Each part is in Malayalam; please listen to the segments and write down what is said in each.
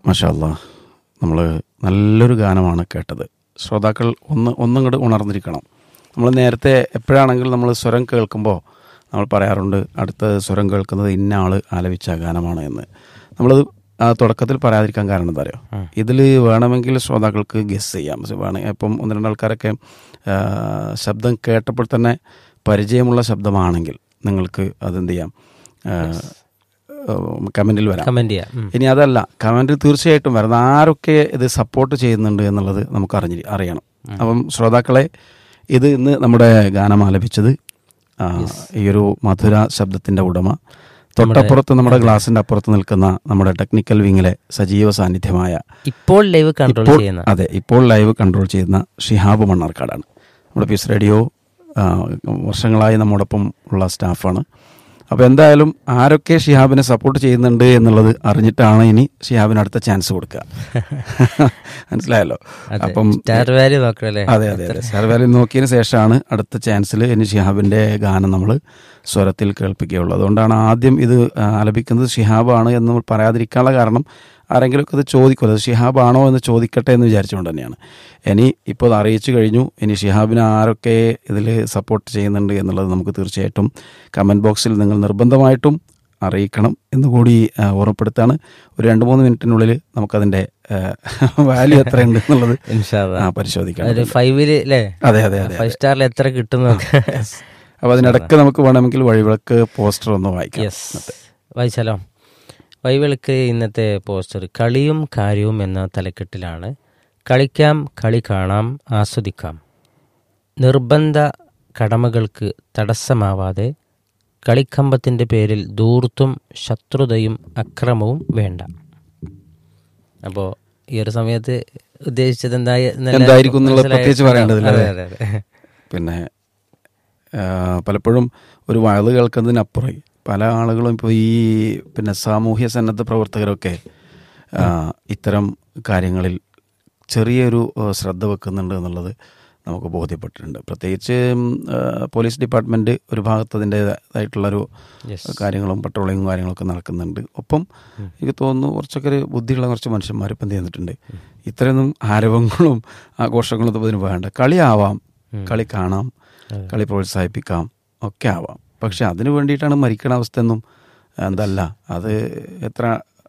മഷാല്ല നമ്മൾ നല്ലൊരു ഗാനമാണ് കേട്ടത് ശ്രോതാക്കൾ ഒന്ന് ഒന്നും കൂടെ ഉണർന്നിരിക്കണം നമ്മൾ നേരത്തെ എപ്പോഴാണെങ്കിലും നമ്മൾ സ്വരം കേൾക്കുമ്പോൾ നമ്മൾ പറയാറുണ്ട് അടുത്ത സ്വരം കേൾക്കുന്നത് ഇന്ന ആൾ ആലപിച്ച ഗാനമാണ് എന്ന് നമ്മളത് ആ തുടക്കത്തിൽ പറയാതിരിക്കാൻ കാരണം എന്താ അറിയോ ഇതിൽ വേണമെങ്കിൽ ശ്രോതാക്കൾക്ക് ഗസ് ചെയ്യാം പക്ഷെ വേണമെങ്കിൽ ഇപ്പം ഒന്ന് രണ്ട് ആൾക്കാരൊക്കെ ആ, ശബ്ദം കേട്ടപ്പോൾ തന്നെ പരിചയമുള്ള ശബ്ദമാണെങ്കിൽ നിങ്ങൾക്ക് അതെന്ത് ചെയ്യാം കമൻറ്റിൽ വരാം കമന്റ് ചെയ്യാം ഉം. ഇനി അതല്ല കമന്റ് തീർച്ചയായിട്ടും വരുന്നത് ആരൊക്കെ ഇത് സപ്പോർട്ട് ചെയ്യുന്നുണ്ട് എന്നുള്ളത് നമുക്ക് അറിഞ്ഞി അറിയണം അപ്പം ശ്രോതാക്കളെ ഇത് ഇന്ന് നമ്മുടെ ഗാനം ആലപിച്ചത് ആ, ഈ ഒരു മധുര ശബ്ദത്തിന്റെ ഉടമ തൊട്ടപ്പുറത്ത് നമ്മുടെ ഗ്ലാസിന്റെ അപ്പുറത്ത് നിൽക്കുന്ന നമ്മുടെ ടെക്നിക്കൽ വിങ്ങിലെ സജീവ സാന്നിധ്യമായ ഇപ്പോൾ ലൈവ് കൺട്രോൾ ഇപ്പോൾ- ചെയ്യുന്ന അതെ ഇപ്പോൾ ലൈവ് കൺട്രോൾ ചെയ്യുന്ന ഷിഹാബ് മണ്ണാർക്കാടാണ് നമ്മുടെ പീസ് റേഡിയോ ആ, വർഷങ്ങളായി നമ്മോടൊപ്പം ഉള്ള സ്റ്റാഫാണ് അപ്പോൾ എന്തായാലും ആരൊക്കെ ഷിഹാബിനെ സപ്പോർട്ട് ചെയ്യുന്നുണ്ട് എന്നുള്ളത് അറിഞ്ഞിട്ടാണ് ഇനി ഷിഹാബിന് അടുത്ത ചാൻസ് കൊടുക്കുക മനസ്സിലായല്ലോ അപ്പം സ്റ്റാർ വാല്യൂ നോക്കണല്ലേ അതെ അതെ അതെ സ്റ്റാർ വാല്യൂ നോക്കിയതിന് ശേഷമാണ് അടുത്ത ചാൻസിൽ ഇനി ഷിഹാബിൻ്റെ ഗാനം നമ്മൾ സ്വരത്തിൽ കേൾപ്പിക്കുകയുള്ളൂ അതുകൊണ്ടാണ് ആദ്യം ഇത് ആ, ആലപിക്കുന്നത് ഷിഹാബാണ് എന്ന് നമ്മൾ പറയാതിരിക്കാനുള്ള കാരണം ആരെങ്കിലുമൊക്കെ ഇത് ചോദിക്കും അത് ഷിഹാബാണോ എന്ന് ചോദിക്കട്ടെ എന്ന് വിചാരിച്ചുകൊണ്ട് തന്നെയാണ് ഇനി ഇപ്പോൾ അത് അറിയിച്ചു കഴിഞ്ഞു ഇനി ഷിഹാബിനെ ആരൊക്കെ ഇതിൽ സപ്പോർട്ട് ചെയ്യുന്നുണ്ട് എന്നുള്ളത് നമുക്ക് തീർച്ചയായിട്ടും കമൻറ്റ് ബോക്സിൽ നിങ്ങൾ നിർബന്ധമായിട്ടും അറിയിക്കണം എന്നുകൂടി ആ, ഓർമ്മപ്പെടുത്താണ് ഒരു രണ്ട് മൂന്ന് മിനിറ്റിനുള്ളിൽ നമുക്കതിൻ്റെ വാല്യൂ എത്രയുണ്ട് എന്നുള്ളത് ഇൻഷാല്ലാ. ആ, പരിശോധിക്കണം ഒരു ഫൈവില് അല്ലേ അതെ അതെ അതെ ഫൈവ് സ്റ്റാറിൽ എത്ര കിട്ടും നോക്കാം അപ്പോൾ അതിനിടയ്ക്ക് നമുക്ക് വേണമെങ്കിൽ വഴിവിളക്ക് പോസ്റ്റർ ഒന്ന് വായിക്കാം യെസ് വായിച്ചാലോ വൈവിളക്ക് ഇന്നത്തെ പോസ്റ്റർ കളിയും കാര്യവും എന്ന തലക്കെട്ടിലാണ് കളിക്കാം കളി കാണാം ആസ്വദിക്കാം നിർബന്ധ കടമകൾക്ക് തടസ്സമാവാതെ കളിക്കമ്പത്തിൻ്റെ പേരിൽ ദൂർത്തും ശത്രുതയും അക്രമവും വേണ്ട അപ്പോൾ ഈ ഒരു സമയത്ത് ഉദ്ദേശിച്ചത് എന്തായി എന്നല്ല എന്തായിരിക്കും എന്നുള്ളത് മനസ്സിലായോ? പ്രത്യേകിച്ച് പറയേണ്ടതില്ല, അതെ, അല്ലേ? അതെ, അതെ. പിന്നെ ആ, പലപ്പോഴും ഒരു വയത് കേൾക്കുന്നതിനപ്പുറം പല ആളുകളും ഇപ്പോൾ ഈ പിന്നെ സാമൂഹ്യ സന്നദ്ധ പ്രവർത്തകരൊക്കെ ആ, ഇത്തരം കാര്യങ്ങളിൽ ചെറിയൊരു ആ, ശ്രദ്ധ വെക്കുന്നുണ്ട് എന്നുള്ളത് നമുക്ക് ബോധ്യപ്പെട്ടിട്ടുണ്ട് പ്രത്യേകിച്ച് ഉം, ആ, പോലീസ് ഡിപ്പാർട്ട്മെൻറ്റ് ഒരു ഭാഗത്ത് അതിൻ്റേതായിട്ടുള്ളൊരു Yes. കാര്യങ്ങളും പട്രോളിങ്ങും കാര്യങ്ങളൊക്കെ നടക്കുന്നുണ്ട് ഒപ്പം എനിക്ക് തോന്നുന്നു കുറച്ചൊക്കെ ഒരു ബുദ്ധിയുള്ള കുറച്ച് മനുഷ്യന്മാർ ഇപ്പം എന്ത് ചെയ്യുന്നിട്ടുണ്ട് ഇത്രയൊന്നും ആരവങ്ങളും ആഘോഷങ്ങളും ഒന്നും ഇതിന് വേണ്ട കളിയാവാം കളി കാണാം കളി പ്രോത്സാഹിപ്പിക്കാം ഒക്കെ ആവാം പക്ഷെ അതിനു വേണ്ടിയിട്ടാണ് മരിക്കണ അവസ്ഥ എന്നും എന്തല്ല അത് എത്ര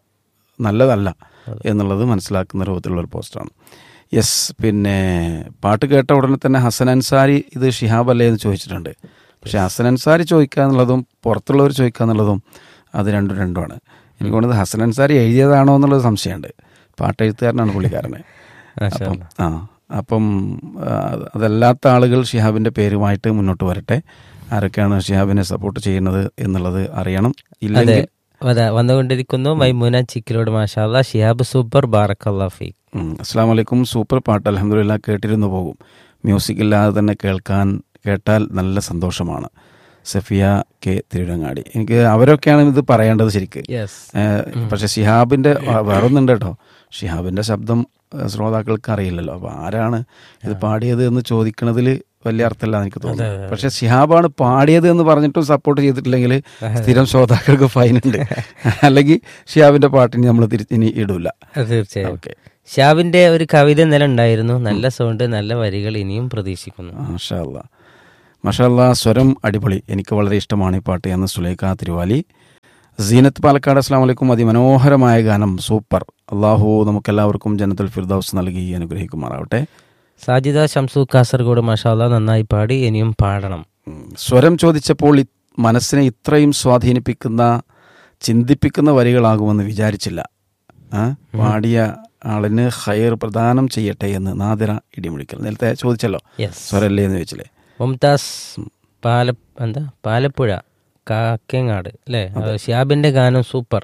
നല്ലതല്ല എന്നുള്ളത് മനസ്സിലാക്കുന്ന രൂപത്തിലുള്ള ഒരു പോസ്റ്ററാണ് യെസ് പിന്നെ പാട്ട് കേട്ട ഉടനെ തന്നെ ഹസൻ അൻസാരി ഇത് ഷിഹാബ് അല്ലേ എന്ന് ചോദിച്ചിട്ടുണ്ട് പക്ഷെ ഹസൻ അൻസാരി ചോദിക്കുക എന്നുള്ളതും പുറത്തുള്ളവർ ചോദിക്കുക എന്നുള്ളതും അത് രണ്ടും രണ്ടുമാണ് എനിക്ക് തോന്നുന്നത് ഹസൻ അൻസാരി എഴുതിയതാണോ എന്നുള്ളത് സംശയമുണ്ട് പാട്ടെഴുത്തുകാരനാണ് പുള്ളിക്കാരനെ അപ്പം ആ അപ്പം ആ, അതല്ലാത്ത ആളുകൾ ഷിഹാബിൻ്റെ പേരുമായിട്ട് മുന്നോട്ട് വരട്ടെ ആരൊക്കെയാണ് ഷിഹാബിനെ സപ്പോർട്ട് ചെയ്യുന്നത് എന്നുള്ളത് അറിയണം അതെ ഇല്ലെങ്കിൽ അതെ വന്നുകൊണ്ടിരിക്കുന്നു മൈമുന ചിക്കിലോട് മാഷാല്ല ഷിഹാബ് സൂപ്പർ ബാറക്കല്ലാ ഫീ ഉം. അസ്സാം വലൈക്കും സൂപ്പർ പാട്ട് അലഹമില്ല കേട്ടിരുന്നു പോകും മ്യൂസിക് ഇല്ലാതെ തന്നെ കേൾക്കാൻ കേട്ടാൽ നല്ല സന്തോഷമാണ് സഫിയ കെ തിരുരങ്ങാടി എനിക്ക് അവരൊക്കെയാണ് ഇത് പറയേണ്ടത് ശരിക്ക് യെസ് ഏഹ്, പക്ഷെ ഷിഹാബിന്റെ വ- വേറൊന്നുണ്ട് കേട്ടോ ഷിഹാബിന്റെ ശബ്ദം ഏഹ്, ശ്രോതാക്കൾക്ക് അറിയില്ലല്ലോ അപ്പൊ ആരാണ് ഇത് പാടിയത് എന്ന് ചോദിക്കണതിൽ വലിയ അർത്ഥമില്ല എനിക്ക് തോന്നുന്നു പക്ഷെ ഷിഹാബാണ് പാടിയത് എന്ന് പറഞ്ഞിട്ടും സപ്പോർട്ട് ചെയ്തിട്ടില്ലെങ്കിൽ സ്ഥിരം ശ്രോതാക്കൾക്ക് ഫൈൻ ഉണ്ട് അല്ലെങ്കിൽ ഷിഹാബിന്റെ പാട്ടിന് നമ്മൾ തിരിച്ച് ഇനി ഇടൂല തീർച്ചയായും ഓക്കെ ഷാബിന്റെ ഒരു കവിത ഇന്നലെ ഉണ്ടായിരുന്നു നല്ല സൗണ്ട് നല്ല വരികൾ ഇനിയും പ്രതീക്ഷിക്കുന്നു മാഷാല്ല മാഷാല്ല സ്വരം അടിപൊളി എനിക്ക് വളരെ ഇഷ്ടമാണ് ഈ പാട്ട് എന്ന് സുലൈഖ തിരുവാലി സീനത്ത് പാലക്കാട് അസ്ലാം വലൈക്കും അതിമനോഹരമായ ഗാനം സൂപ്പർ അള്ളാഹു നമുക്കെല്ലാവർക്കും ജനത്തുൽ ഫിർദൌസ് നൽകി അനുഗ്രഹിക്കുമാറാവട്ടെ സാജിദ ഷംസു കാസർഗോഡ് മാഷാല്ല നന്നായി പാടി ഇനിയും പാടണം ഉം. സ്വരം ചോദിച്ചപ്പോൾ ഇ- മനസ്സിനെ ഇത്രയും സ്വാധീനിപ്പിക്കുന്ന ചിന്തിപ്പിക്കുന്ന വരികളാകുമെന്ന് വിചാരിച്ചില്ല ആ? പാടിയ ആളിന് ഹയർ പ്രദാനം ചെയ്യട്ടെ എന്ന് നാദിറ ഇടിമുഴിക്കൽ നേരത്തെ ചോദിച്ചല്ലോ യെസ് സ്വരല്ലേ എന്ന് ചോദിച്ചില്ലേ മുംതാസ് പാല എന്താ പാലപ്പുഴ കാക്കങ്ങാട് അല്ലേ ഷിയാബിന്റെ ഗാനം സൂപ്പർ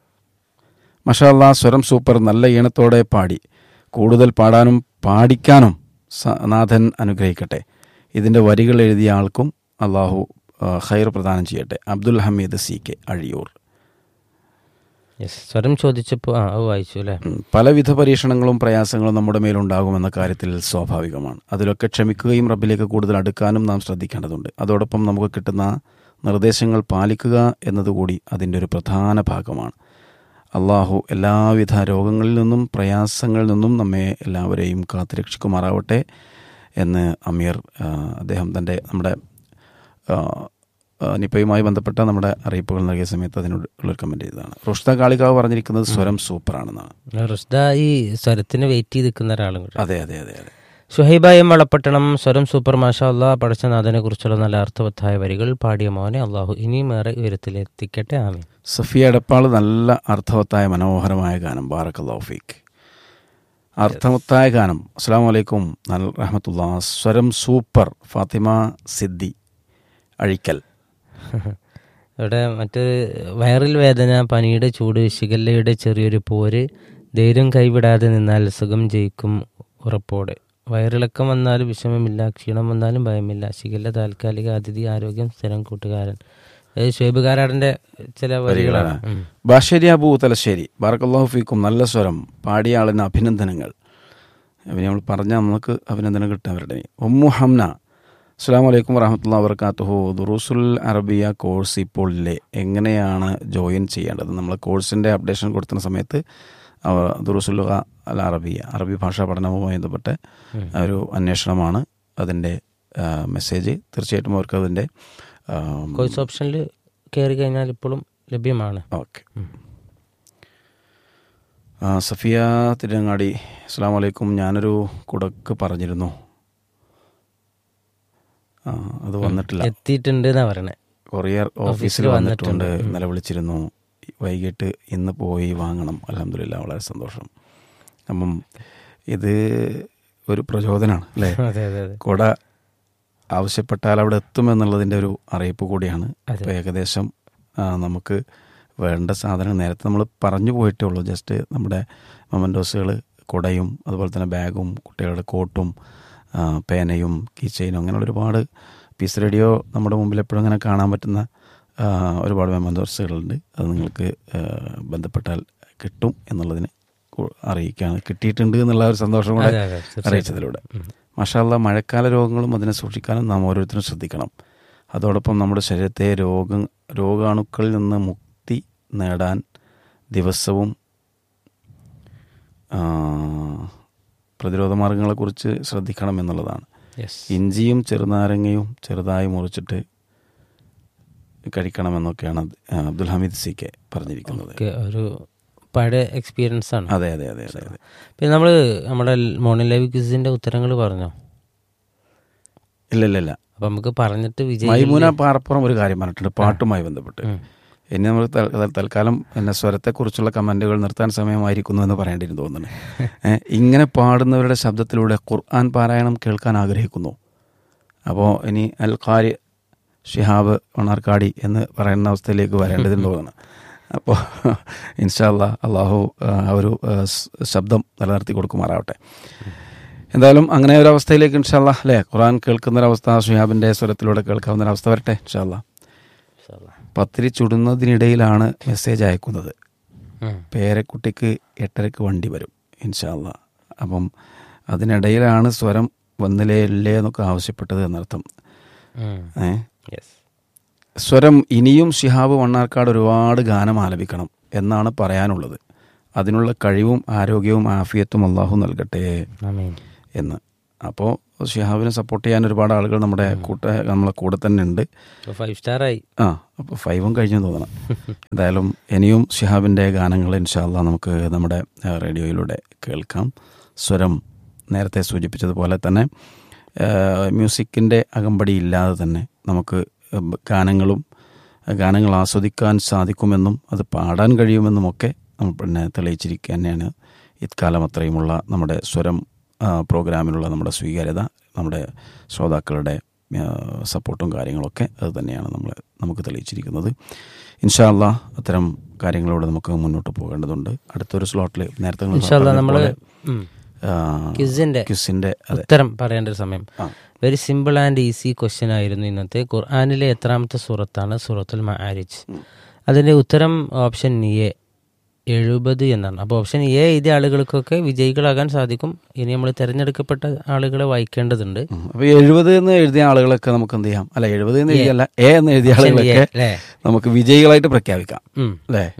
മഷാല്ല സ്വരം സൂപ്പർ നല്ല ഈണത്തോടെ പാടി കൂടുതൽ പാടാനും പാടിക്കാനും സ- നാഥൻ അനുഗ്രഹിക്കട്ടെ ഇതിൻ്റെ വരികൾ എഴുതിയ ആൾക്കും അള്ളാഹു ആ, ഖൈർ പ്രദാനം ചെയ്യട്ടെ Abdul Hameed C K Azhiyur yes സ്വരം ചോദിച്ചപ്പോൾ ആ അത് വായിച്ചു അല്ലേ ഉം, പലവിധ പരീക്ഷണങ്ങളും പ്രയാസങ്ങളും നമ്മുടെ മേലുണ്ടാകുമെന്ന കാര്യത്തിൽ സ്വാഭാവികമാണ് അതിലൊക്കെ ക്ഷമിക്കുകയും റബ്ബിലേക്ക് കൂടുതൽ അടുക്കാനും നാം ശ്രദ്ധിക്കേണ്ടതുണ്ട് അതോടൊപ്പം നമുക്ക് കിട്ടുന്ന നിർദ്ദേശങ്ങൾ പാലിക്കുക എന്നതുകൂടി അതിൻ്റെ ഒരു പ്രധാന ഭാഗമാണ് അള്ളാഹു എല്ലാവിധ രോഗങ്ങളിൽ നിന്നും പ്രയാസങ്ങളിൽ നിന്നും നമ്മെ എല്ലാവരെയും കാത്തുരക്ഷിക്കുമാറാവട്ടെ എന്ന് അമീർ ആ, അദ്ദേഹം തൻ്റെ നമ്മുടെ ആ, ആ, നിപ്പയുമായി ബന്ധപ്പെട്ട നമ്മുടെ അറിയിപ്പുകൾ നൽകിയ സമയത്ത് അതിനോട് ഉള്ളൊരു കമൻറ്റ് ചെയ്തതാണ് റുഷ്ത കാളികാവ് പറഞ്ഞിരിക്കുന്നത് സ്വരം സൂപ്പറാണെന്നാണ് റുഷ്ദ ഈ സ്വരത്തിന് വെയിറ്റ് ചെയ്ത് നിൽക്കുന്ന ഒരാളും കൂടെ അതെ അതെ അതെ അതെ ഷുഹൈബായും വളപ്പട്ടണം സ്വരം സൂപ്പർ മാഷാ അള്ളാഹ് പടച്ചനാഥനെ കുറിച്ചുള്ള നല്ല അർത്ഥവത്തായ വരികൾ പാടിയ മോനെ അള്ളാഹു ഇനിയും ഏറെ ഉയരത്തിലെത്തിക്കട്ടെ ആമീൻ സഫിയ എടപ്പാൾ നല്ല അർത്ഥവത്തായ മനോഹരമായ ഗാനം ബാറക്കല്ലാഫീക്ക് അർത്ഥവത്തായ ഗാനം അസ്സാം വലൈക്കും നല്ല റഹമത്തുള്ള സ്വരം സൂപ്പർ ഫാത്തിമ സിദ്ദി അഴിക്കൽ ഇവിടെ മറ്റൊരു വയറിൽ വേദന പനിയുടെ ചൂട് ശിഖല്ലയുടെ ചെറിയൊരു പോര് ധൈര്യം കൈവിടാതെ നിന്നാൽ സുഖം ജയിക്കും ഉറപ്പോടെ വയറിളക്കം വന്നാലും വിഷമമില്ല ക്ഷീണം വന്നാലും ഭയമില്ല ശിഖല്ല താൽക്കാലിക അതിഥി ആരോഗ്യം സ്ഥിരം കൂട്ടുകാരൻ അത് ഷുഹൈബ് കാരാടിന്റെ ചില വരികളാണ് ഉം. ബാഷരി അബു തലശ്ശേരി ബാറക്കല്ലാഹു ഫീക്കും നല്ല സ്വരം പാടിയ ആളിന് അഭിനന്ദനങ്ങൾ അവന് നമ്മൾ പറഞ്ഞാൽ നമുക്ക് അഭിനന്ദനം കിട്ടും അവരുടെ ഒമ്മു ഹംന അസ്സാം വലൈക്കും വറഹമത്തുള്ള വർക്കാത്തുഹു ദുറൂസുൽ അറബിയ കോഴ്സ് ഇപ്പോൾ ഇല്ലേ എങ്ങനെയാണ് ജോയിൻ ചെയ്യേണ്ടത് നമ്മൾ കോഴ്സിൻ്റെ അപ്ഡേഷൻ കൊടുക്കുന്ന സമയത്ത് അവർ ദുറൂസുൽ അൽ അറബിയ അറബി ഭാഷാ പഠനവുമായി ബന്ധപ്പെട്ട് ഒരു അന്വേഷണമാണ് അതിൻ്റെ മെസ്സേജ് തീർച്ചയായിട്ടും അവർക്ക് അതിൻ്റെ കോഴ്സ് ഓപ്ഷനിൽ കയറി കഴിഞ്ഞാൽ ഇപ്പോഴും ലഭ്യമാണ് ഓക്കെ ആ, സഫിയ തിരുവങ്ങാടി അസ്സാം വലൈക്കും ഞാനൊരു കുടക്ക് പറഞ്ഞിരുന്നു ആ, അത് വന്നിട്ടില്ല എത്തിയിട്ടുണ്ട് എന്നാ പറയണേ കൊറിയർ ഓഫീസിൽ വന്നിട്ടുണ്ട് ഇന്നലെ വിളിച്ചിരുന്നു വൈകിട്ട് ഇന്ന് പോയി വാങ്ങണം അലഹമില്ല വളരെ സന്തോഷം അപ്പം ഇത് ഒരു പ്രചോദനമാണ് അല്ലേ അതെ അതെ അതെ കുട ആവശ്യപ്പെട്ടാൽ അവിടെ എത്തുമെന്നുള്ളതിൻ്റെ ഒരു അറിയിപ്പ് കൂടിയാണ് അപ്പോൾ ഏകദേശം ആ, നമുക്ക് വേണ്ട സാധനങ്ങൾ നേരത്തെ നമ്മൾ പറഞ്ഞു പോയിട്ടേ ഉള്ളൂ ജസ്റ്റ് നമ്മുടെ മൊമൻറ്റോസുകൾ കുടയും അതുപോലെ തന്നെ ബാഗും കുട്ടികളുടെ കോട്ടും ആ, പേനയും കീ ചെയിനും അങ്ങനെയുള്ള ഒരുപാട് പീസ് റേഡിയോ നമ്മുടെ മുമ്പിൽ എപ്പോഴും അങ്ങനെ കാണാൻ പറ്റുന്ന ആ, ഒരുപാട് മെമ്മൻറ്റോസുകളുണ്ട് അത് നിങ്ങൾക്ക് ആ, ബന്ധപ്പെട്ടാൽ കിട്ടും എന്നുള്ളതിന് കു- അറിയിക്കുകയാണ് കിട്ടിയിട്ടുണ്ട് എന്നുള്ള ഒരു സന്തോഷം കൂടെ അതെ, അതെ, തീർച്ചയായും. അറിയിച്ചതിലൂടെ മഷാല്ല മഴക്കാല രോഗങ്ങളും അതിനെ സൂക്ഷിക്കാനും നാം ഓരോരുത്തരും ശ്രദ്ധിക്കണം അതോടൊപ്പം നമ്മുടെ ശരീരത്തെ രോഗ രോഗാണുക്കളിൽ നിന്ന് മുക്തി നേടാൻ ദിവസവും ആ, പ്രതിരോധ മാർഗങ്ങളെക്കുറിച്ച് ശ്രദ്ധിക്കണം എന്നുള്ളതാണ് യെസ് ഇഞ്ചിയും ചെറുനാരങ്ങയും ചെറുതായി മുറിച്ചിട്ട് കഴിക്കണമെന്നൊക്കെയാണ് അത് അബ്ദുൽ ഹമീദ് സി കെ പറഞ്ഞിരിക്കുന്നത് ഒക്കെ ഒരു പഴയ എക്സ്പീരിയൻസ് ആണ് അതെ അതെ അതെ അതെ അതെ പിന്നെ നമ്മൾ നമ്മുടെ മോർണിംഗ് ലൈവ് ക്വിസിന്റെ ഉത്തരങ്ങൾ പറഞ്ഞോ ഇല്ല ഇല്ല ഇല്ല അപ്പൊ നമുക്ക് പറഞ്ഞിട്ട് വിജയ് മൈമൂന പാറപ്പുറം ഒരു കാര്യം പറഞ്ഞിട്ടുണ്ട് പാട്ടുമായി ബന്ധപ്പെട്ട് ഇനി നമ്മൾ തൽ- തൽ- തൽക്കാലം എന്നെ സ്വരത്തെക്കുറിച്ചുള്ള കമൻറ്റുകൾ നിർത്താൻ സമയമായിരിക്കുന്നു എന്ന് പറയേണ്ടിയിരുന്നു തോന്നുന്നു ഏ, ഇങ്ങനെ പാടുന്നവരുടെ ശബ്ദത്തിലൂടെ ഖുർആൻ പാരായണം കേൾക്കാൻ ആഗ്രഹിക്കുന്നു അപ്പോൾ ഇനി അൽ ഖാരി ഷിഹാബ് മണ്ണാർക്കാടി എന്ന് പറയുന്ന അവസ്ഥയിലേക്ക് വരേണ്ടതുണ്ട് തോന്നുന്നു അപ്പോൾ ഇൻഷാല്ല അള്ളാഹു ആ, ഒരു ആ, സ് ശബ്ദം നിലനിർത്തി കൊടുക്കുമാറാവട്ടെ എന്തായാലും അങ്ങനെ ഒരു അവസ്ഥയിലേക്ക് ഇൻഷാല്ല അല്ലേ ഖുർആൻ കേൾക്കുന്നൊരവസ്ഥ ഷിഹാബിൻ്റെ സ്വരത്തിലൂടെ കേൾക്കാവുന്ന ഒരു അവസ്ഥ വരട്ടെ ഇൻഷാല്ല പത്തിരി ചുടുന്നതിനിടയിലാണ് മെസ്സേജ് അയക്കുന്നത് ഉം. പേരക്കുട്ടിക്ക് എട്ടരക്ക് വണ്ടി വരും ഇൻഷാല്ല അപ്പം അതിനിടയിലാണ് സ്വരം വന്നിലേ ഇല്ലേ എന്നൊക്കെ ആവശ്യപ്പെട്ടത് എന്നർത്ഥം ഉം. ഏ Yes. സ്വരം ഇനിയും ഷിഹാബ് മണ്ണാർക്കാട് ഒരുപാട് ഗാനം ആലപിക്കണം എന്നാണ് പറയാനുള്ളത് അതിനുള്ള കഴിവും ആരോഗ്യവും ആഫിയത്തും അള്ളാഹു നൽകട്ടെ ആമീൻ. എന്ന് അപ്പോൾ ഷിഹാബിനെ സപ്പോർട്ട് ചെയ്യാൻ ഒരുപാട് ആളുകൾ നമ്മുടെ കൂട്ട നമ്മളെ കൂടെ തന്നെ ഉണ്ട് ഇപ്പൊ ഫൈവ് സ്റ്റാർ ആയി ആ അപ്പോൾ ഫൈവും കഴിഞ്ഞു തോന്നണം എന്തായാലും ഇനിയും ഷിഹാബിൻ്റെ ഗാനങ്ങൾ ഇൻഷാല്ല നമുക്ക് നമ്മുടെ ആ, റേഡിയോയിലൂടെ കേൾക്കാം സ്വരം നേരത്തെ സൂചിപ്പിച്ചതുപോലെ തന്നെ മ്യൂസിക്കിൻ്റെ അകമ്പടി ഇല്ലാതെ തന്നെ നമുക്ക് ബ- ഗാനങ്ങളും ആ, ഗാനങ്ങൾ ആസ്വദിക്കാൻ സാധിക്കുമെന്നും അത് പാടാൻ കഴിയുമെന്നുമൊക്കെ നമ്മൾ പിന്നെ തെളിയിച്ചിരിക്കുക തന്നെയാണ് ഇക്കാലം അത്രയുമുള്ള നമ്മുടെ സ്വരം ആ, പ്രോഗ്രാമിനുള്ള നമ്മുടെ സ്വീകാര്യത നമ്മുടെ ശ്രോതാക്കളുടെ ആ, സപ്പോർട്ടും കാര്യങ്ങളൊക്കെ അത് തന്നെയാണ് നമ്മൾ നമുക്ക് തെളിയിച്ചിരിക്കുന്നത് ഇൻഷാല്ല അത്തരം കാര്യങ്ങളോട് നമുക്ക് മുന്നോട്ട് പോകേണ്ടതുണ്ട് അടുത്തൊരു സ്ലോട്ടിൽ നേരത്തെ നിങ്ങൾ ഇൻഷാല്ല നമ്മള് പറഞ്ഞതുപോലെ, ഉം. ആ, ക്വിസിന്റെ ക്വിസിന്റെ അതെ ഉത്തരം പറയേണ്ട ഒരു സമയം ആ. Very simple and easy question ആയിരുന്നു ഇന്നത്തെ ഖുർആാനിലെ എത്രാമത്തെ സൂറത്താണ് സൂറത്തുൽ മആരിജ് അതിന്റെ ഉത്തരം ഓപ്ഷൻ എ എഴുപത് എന്നാണ് അപ്പോൾ ഓപ്ഷൻ എ എഴുതിയ ആളുകൾക്കൊക്കെ വിജയികളാകാൻ സാധിക്കും ഇനി നമ്മൾ തിരഞ്ഞെടുക്കപ്പെട്ട ആളുകളെ വായിക്കേണ്ടതുണ്ട് ഉം. അപ്പൊ എഴുപത് എന്ന് എഴുതിയ ആളുകളൊക്കെ നമുക്ക് എന്ത് ചെയ്യാം അല്ല എഴുപത് എന്ന് എഴുതിയല്ല എ എന്ന് എഴുതിയ Option A, ആളുകളൊക്കെ അല്ലേ? നമുക്ക് വിജയികളായിട്ട് പ്രഖ്യാപിക്കാം ഉം. അല്ലേ ഉം.